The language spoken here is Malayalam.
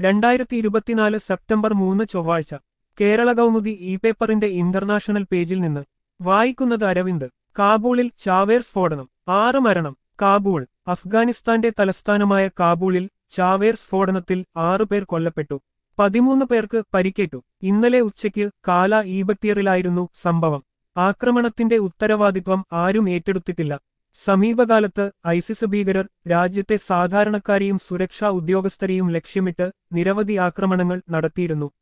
രണ്ടായിരത്തി ഇരുപത്തിനാല് സെപ്റ്റംബർ മൂന്ന് ചൊവ്വാഴ്ച കേരള കൗമുദി ഇ പേപ്പറിന്റെ ഇന്റർനാഷണൽ പേജിൽ നിന്ന് വായിക്കുന്നത് അരവിന്ദ് കാബൂളിൽ ചാവേർ സ്ഫോടനം ആറ് മരണം കാബൂൾ അഫ്ഗാനിസ്ഥാന്റെ തലസ്ഥാനമായ കാബൂളിൽ ചാവേർ സ്ഫോടനത്തിൽ ആറുപേർ കൊല്ലപ്പെട്ടു പതിമൂന്ന് പേർക്ക് പരിക്കേറ്റു ഇന്നലെ ഉച്ചയ്ക്ക് കാല ഈബത്തിയറിലായിരുന്നു സംഭവം ആക്രമണത്തിന്റെ ഉത്തരവാദിത്വം ആരും ഏറ്റെടുത്തിട്ടില്ല സമീപകാലത്ത് ഐസിസ് ഭീകരർ രാജ്യത്തെ സാധാരണക്കാരെയും സുരക്ഷാ ഉദ്യോഗസ്ഥരെയും ലക്ഷ്യമിട്ട് നിരവധി ആക്രമണങ്ങൾ നടത്തിയിരുന്നു